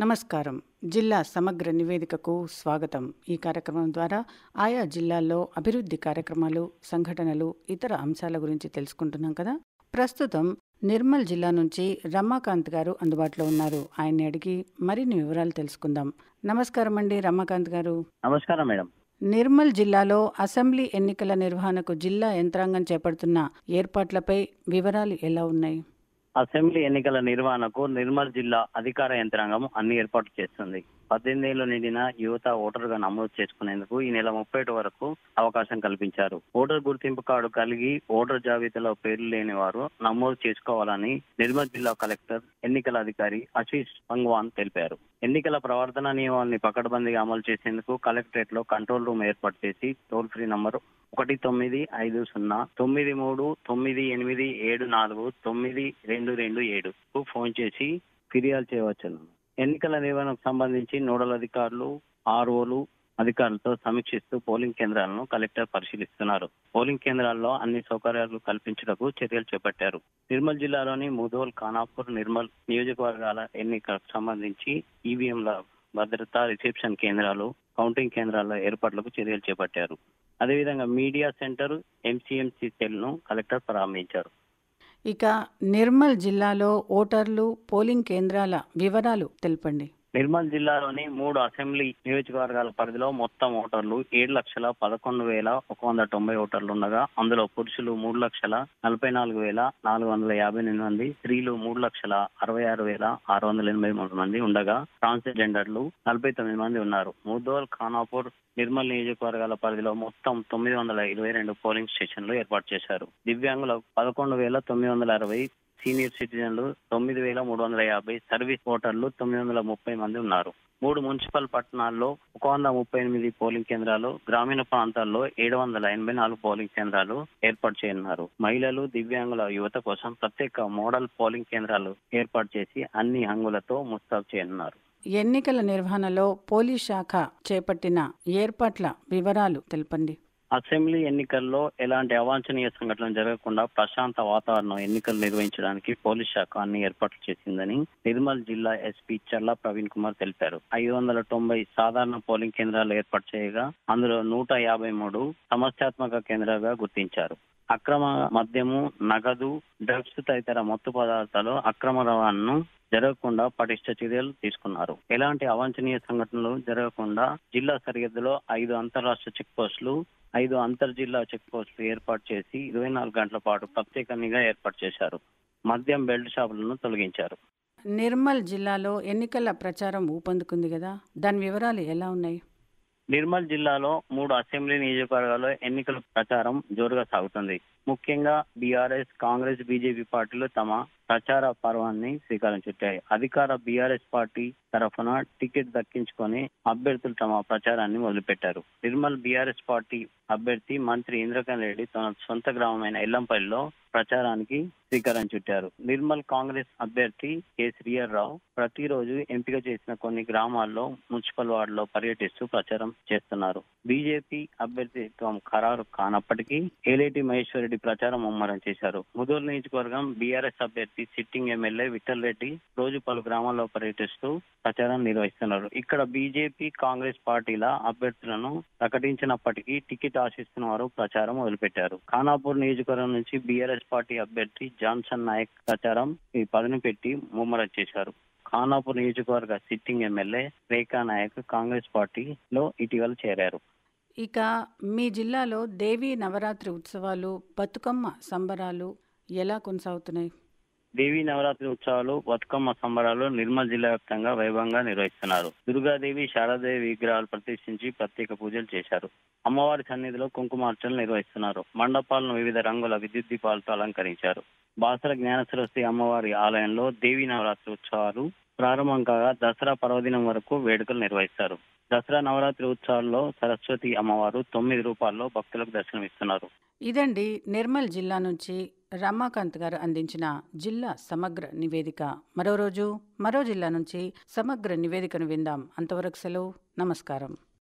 నమస్కారం జిల్లా సమగ్ర నివేదికకు స్వాగతం ఈ కార్యక్రమం ద్వారా ఆయా జిల్లాల్లో అభివృద్ధి కార్యక్రమాలు సంఘటనలు ఇతర అంశాల గురించి తెలుసుకుంటున్నాం కదా ప్రస్తుతం నిర్మల్ జిల్లా నుంచి రమాకాంత్ గారు అందుబాటులో ఉన్నారు ఆయన్ని అడిగి మరిన్ని వివరాలు తెలుసుకుందాం నమస్కారం అండి రమాకాంత్ గారు నమస్కారం మేడం నిర్మల్ జిల్లాలో అసెంబ్లీ ఎన్నికల నిర్వహణకు జిల్లా యంత్రాంగం చేపడుతున్న ఏర్పాట్లపై వివరాలు ఎలా ఉన్నాయి అసెంబ్లీ ఎన్నికల నిర్వహణకు నిర్మల్ జిల్లా అధికార యంత్రాంగం అన్ని ఏర్పాట్లు చేస్తుంది పద్దెనిమిది ఏళ్లు నిండిన యువత ఓటరుగా నమోదు చేసుకునేందుకు ఈ నెల ముప్పై వరకు అవకాశం కల్పించారు ఓటర్ గుర్తింపు కార్డు కలిగి ఓటర్ జాబితాలో పేర్లు లేని వారు నమోదు చేసుకోవాలని నిర్మల్ జిల్లా కలెక్టర్ ఎన్నికల అధికారి ఆశీష్ పంగ్వాన్ తెలిపారు ఎన్నికల ప్రవర్తన నియమాల్ని పకడ్బందీగా అమలు చేసేందుకు కలెక్టరేట్ లో కంట్రోల్ రూమ్ ఏర్పాటు చేసి టోల్ ఫ్రీ నంబర్ ఒకటి తొమ్మిది ఐదు సున్నా తొమ్మిది మూడు తొమ్మిది ఎనిమిది ఏడు నాలుగు తొమ్మిది రెండు రెండు ఏడు కు ఫోన్ చేసి ఫిర్యాదు చేయవచ్చును ఎన్నికల నిర్వహణకు సంబంధించి నోడల్ అధికారులు ఆర్ఓలు అధికారులతో సమీక్షిస్తూ పోలింగ్ కేంద్రాలను కలెక్టర్ పరిశీలిస్తున్నారు పోలింగ్ కేంద్రాల్లో అన్ని సౌకర్యాలు కల్పించడానికి చర్యలు చేపట్టారు నిర్మల్ జిల్లాలోని ముధోల్ ఖానాపూర్ నిర్మల్ నియోజకవర్గాల ఎన్నికలకు సంబంధించి ఈవీఎంల భద్రత రిసెప్షన్ కేంద్రాలు కౌంటింగ్ కేంద్రాల ఏర్పాట్లకు చర్యలు చేపట్టారు అదేవిధంగా మీడియా సెంటర్ ఎంసీఎంసీ సెల్ ను కలెక్టర్ ప్రారంభించారు ఇక నిర్మల్ జిల్లాలో ఓటర్లు పోలింగ్ కేంద్రాల వివరాలు తెలపండి నిర్మల్ జిల్లాలోని మూడు అసెంబ్లీ నియోజకవర్గాల పరిధిలో మొత్తం ఓటర్లు ఏడు లక్షల పదకొండు వేల ఒక వంద తొంభై ఓటర్లు ఉండగా అందులో పురుషులు మూడు లక్షల నలభై నాలుగు వేల నాలుగు వందల యాభై ఎనిమిది మంది స్త్రీలు మూడు లక్షల అరవై ఆరు వేల ఆరు వందల ఎనభై మూడు మంది ఉండగా ట్రాన్స్జెండర్లు నలభై తొమ్మిది మంది ఉన్నారు ముదోల్ ఖానాపూర్ నిర్మల్ నియోజకవర్గాల పరిధిలో మొత్తం తొమ్మిది వందల ఇరవై రెండు పోలింగ్ స్టేషన్లు ఏర్పాటు చేశారు దివ్యాంగుల పదకొండు వేల తొమ్మిది వందల అరవై సీనియర్ సిటిజన్లు తొమ్మిది వేల మూడు వందల యాభై సర్వీస్ ఓటర్లు తొమ్మిది వందల ముప్పై మంది ఉన్నారు మూడు మున్సిపల్ పట్టణాల్లో ఒక వంద ముప్పై ఎనిమిది పోలింగ్ కేంద్రాలు గ్రామీణ ప్రాంతాల్లో ఏడు వందల ఎనభై నాలుగు పోలింగ్ కేంద్రాలు ఏర్పాటు చేయనున్నారు మహిళలు దివ్యాంగుల యువత కోసం ప్రత్యేక మోడల్ పోలింగ్ కేంద్రాలు ఏర్పాటు చేసి అన్ని హంగులతో ముస్తాబు చేయనున్నారు ఎన్నికల నిర్వహణలో పోలీస్ శాఖ చేపట్టిన ఏర్పాట్ల వివరాలు తెలపండి అసెంబ్లీ ఎన్నికల్లో ఎలాంటి అవాంఛనీయ సంఘటనలు జరగకుండా ప్రశాంత వాతావరణం ఎన్నికలు నిర్వహించడానికి పోలీస్ శాఖ అన్ని ఏర్పాట్లు చేసిందని నిర్మల్ జిల్లా ఎస్పీ చల్లా ప్రవీణ్ కుమార్ తెలిపారు ఐదు వందల తొంభై సాధారణ పోలింగ్ కేంద్రాలు ఏర్పాటు చేయగా అందులో నూట యాభై మూడు సమస్యాత్మక కేంద్రాలుగా గుర్తించారు అక్రమ మద్యము నగదు డ్రగ్స్ తదితర మత్తు పదార్థాలు అక్రమ రవాణాను జరగకుండా పటిష్ట చర్యలు తీసుకున్నారు ఎలాంటి అవాంఛనీయ సంఘటనలు జరగకుండా జిల్లా సరిహద్దులో ఐదు అంతరాష్ట్ర చెక్ పోస్టులు ఐదు అంతర్ జిల్లా చెక్ పోస్టులు ఏర్పాటు చేసి ఇరవై నాలుగు గంటల పాటు ప్రత్యేక నిఘా ఏర్పాటు చేశారు మద్యం బెల్ట్ షాపులను తొలగించారు నిర్మల్ జిల్లాలో ఎన్నికల ప్రచారం ఊపందుకుంది కదా దాని వివరాలు ఎలా ఉన్నాయి నిర్మల్ జిల్లాలో మూడు అసెంబ్లీ నియోజకవర్గాల్లో ఎన్నికల ప్రచారం జోరుగా సాగుతుంది ముఖ్యంగా బీఆర్ఎస్ కాంగ్రెస్ బీజేపీ పార్టీలు తమ ప్రచార పర్వాన్ని శ్రీకారం చుట్టాయి అధికార బీఆర్ఎస్ పార్టీ తరఫున టికెట్ దక్కించుకొని అభ్యర్థులు తమ ప్రచారాన్ని మొదలుపెట్టారు నిర్మల్ బీఆర్ఎస్ పార్టీ అభ్యర్థి మంత్రి ఇంద్రకరణ్ రెడ్డి తన సొంత గ్రామమైన ఎల్లంపల్లిలో ప్రచారానికి శ్రీకారం చుట్టారు నిర్మల్ కాంగ్రెస్ అభ్యర్థి కె శ్రీయర్రావు ప్రతిరోజు ఎంపిక చేసిన కొన్ని గ్రామాల్లో మున్సిపల్ వార్డులో పర్యటిస్తూ ప్రచారం చేస్తున్నారు బీజేపీ అభ్యర్థిత్వం ఖరారు కానప్పటికీ ఏలేటి మహేశ్వరరెడ్డి ప్రచారం ముమ్మరం చేశారు ముదూరు నియోజకవర్గం బీఆర్ఎస్ అభ్యర్థి సిట్టింగ్ ఎమ్మెల్యే విఠల్ రెడ్డి రోజు పలు గ్రామాల్లో పర్యటిస్తూ ప్రచారం నిర్వహిస్తున్నారు ఇక్కడ బీజేపీ కాంగ్రెస్ పార్టీల అభ్యర్థులను ప్రకటించినప్పటికీ టికెట్ ఆశిస్తున్న వారు ప్రచారం మొదలుపెట్టారు ఖానాపూర్ నియోజకవర్గం నుంచి బీఆర్ఎస్ పార్టీ అభ్యర్థి జాన్సన్ నాయక్ ప్రచారం ఈ పదును పెట్టి ముమ్మరం చేశారు ఖానాపూర్ నియోజకవర్గ సిట్టింగ్ ఎమ్మెల్యే రేఖా నాయక్ కాంగ్రెస్ పార్టీలో ఇటీవల చేరారు ఇక మీ జిల్లాలో దేవీ నవరాత్రి ఉత్సవాలు బతుకమ్మ సంబరాలు ఎలా కొనసాగుతున్నాయి దేవీ నవరాత్రి ఉత్సవాలు బతుకమ్మ సంబరాలు నిర్మల్ జిల్లా వ్యాప్తంగా వైభవంగా నిర్వహిస్తున్నారు దుర్గాదేవి శారదాదేవి విగ్రహాలు ప్రతిష్ఠించి ప్రత్యేక పూజలు చేశారు అమ్మవారి సన్నిధిలో కుంకుమార్చనలు నిర్వహిస్తున్నారు మండపాలను వివిధ రంగుల విద్యుత్ దీపాలతో అలంకరించారు బాసర జ్ఞాన సరస్వతి అమ్మవారి ఆలయంలో దేవీ నవరాత్రి ఉత్సవాలు ప్రారంభం కాగా దసరా పర్వదినం వరకు వేడుకలు నిర్వహిస్తారు దసరా నవరాత్రి ఉత్సవాల్లో సరస్వతి అమ్మవారు తొమ్మిది రూపాల్లో భక్తులకు దర్శనమిస్తున్నారు ఇదండి నిర్మల్ జిల్లా నుంచి రమాకాంత్ గారు అందించిన జిల్లా సమగ్ర నివేదిక మరో రోజు మరో జిల్లా నుంచి సమగ్ర నివేదికను విందాం అంతవరకు సెలవు నమస్కారం